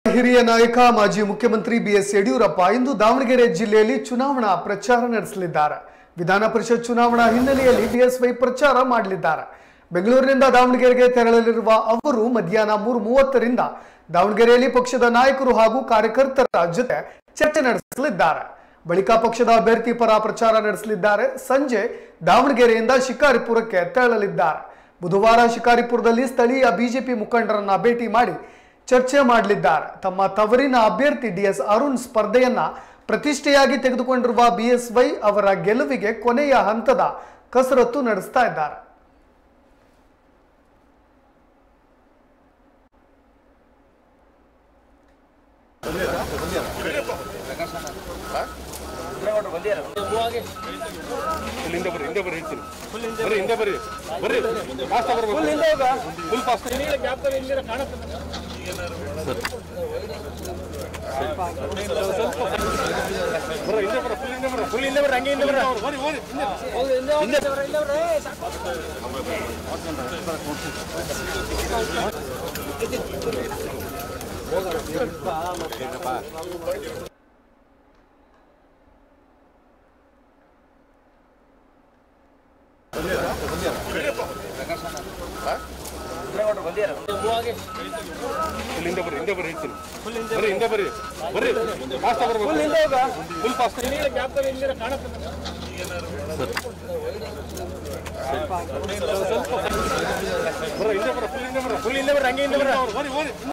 ಹಿರಿಯ ನಾಯಕ ಮಾಜಿ ಮುಖ್ಯಮಂತ್ರಿ ಬಿಎಸ್ ಯಡಿಯೂರಪ್ಪ ಇಂದು ದಾವಣಗೆರೆ ಜಿಲ್ಲೆಯಲ್ಲಿ ಚುನಾವಣಾ ಪ್ರಚಾರ ನಡೆಸಲಿದ್ದಾರೆ ವಿಧಾನ ಪರಿಷತ್ ಚುನಾವಣಾ ಹಿನ್ನೆಲೆಯಲ್ಲಿ ಬಿಎಸ್ವೈ ಪ್ರಚಾರ ಮಾಡಲಿದ್ದಾರೆ ಬೆಂಗಳೂರಿನಿಂದ ದಾವಣಗೆರೆಗೆ ತೆರಳಲಿರುವ ಅವರು ಮಧ್ಯಾಹ್ನ ಮೂರು ಮೂವತ್ತರಿಂದ ದಾವಣಗೆರೆಯಲ್ಲಿ ಪಕ್ಷದ ನಾಯಕರು ಹಾಗೂ ಕಾರ್ಯಕರ್ತರ ಜೊತೆ ಚರ್ಚೆ ನಡೆಸಲಿದ್ದಾರೆ ಬಳಿಕ ಪಕ್ಷದ ಅಭ್ಯರ್ಥಿ ಪರ ಪ್ರಚಾರ ನಡೆಸಲಿದ್ದಾರೆ ಸಂಜೆ ದಾವಣಗೆರೆಯಿಂದ ಶಿಕಾರಿಪುರಕ್ಕೆ ತೆರಳಲಿದ್ದಾರೆ ಬುಧವಾರ ಶಿಕಾರಿಪುರದಲ್ಲಿ ಸ್ಥಳೀಯ ಬಿಜೆಪಿ ಮುಖಂಡರನ್ನ ಭೇಟಿ ಮಾಡಿ ಚರ್ಚೆ ಮಾಡಲಿದ್ದಾರೆ ತಮ್ಮ ತವರಿನ ಅಭ್ಯರ್ಥಿ ಡಿಎಸ್ ಅರುಣ್ ಸ್ಪರ್ಧೆಯನ್ನ ಪ್ರತಿಷ್ಠೆಯಾಗಿ ತೆಗೆದುಕೊಂಡಿರುವ ಬಿಎಸ್ವೈ ಅವರ ಗೆಲುವಿಗೆ ಕೊನೆಯ ಹಂತದ ಕಸರತ್ತು ನಡೆಸ್ತಾ ಇದ್ದಾರೆ ಹಿಂದೆ ಬರ್ರಿ ಹಿಂದೆ ಬರ್ರಿ ಹೇಳ್ತೀನಿ ಬರ್ರಿ ಹಿಂದೆ ಬರ್ರಿ ಬರ್ರಿ ಫಾಸ್ಟ್ ಬರ್ಬೇಕು ಫುಲ್ ಫಾಸ್ಟ್ ಬರ್ರಿ ಹಿಂದೆ ಬರ್ರಿ ಫುಲ್ ಹಿಂದೆ ಬರ್ರಿ ಫುಲ್ ಹಿಂದೆ ಬರ್ರಿ ಹಂಗೆ ಹಿಂದೆ ಬರ್ರಿ ಬರ್ರಿ ಬರ್ರಿ ಫುಲ್ ಹಿಂದೆ ಬರ್ರಿ ಹಿಂದೆ ಬರ್ರಿ ಹೇಳ್ತೀನಿ ಬರ್ರಿ ಹಿಂದೆ ಬರ್ರಿ ಬರ್ರಿ ಫಾಸ್ಟ್ ಬರ್ಬೇಕು ಫುಲ್ ಫಾಸ್ಟ್ ಬರ್ರಿ ಹಿಂದೆ ಬರ್ರಿ ಫುಲ್ ಹಿಂದೆ ಬರ್ರಿ ಫುಲ್ ಹಿಂದೆ ಬರ್ರಿ ಹಂಗೆ ಹಿಂದೆ ಬರ್ರಿ ಬರ್ರಿ ಬರ್ರಿ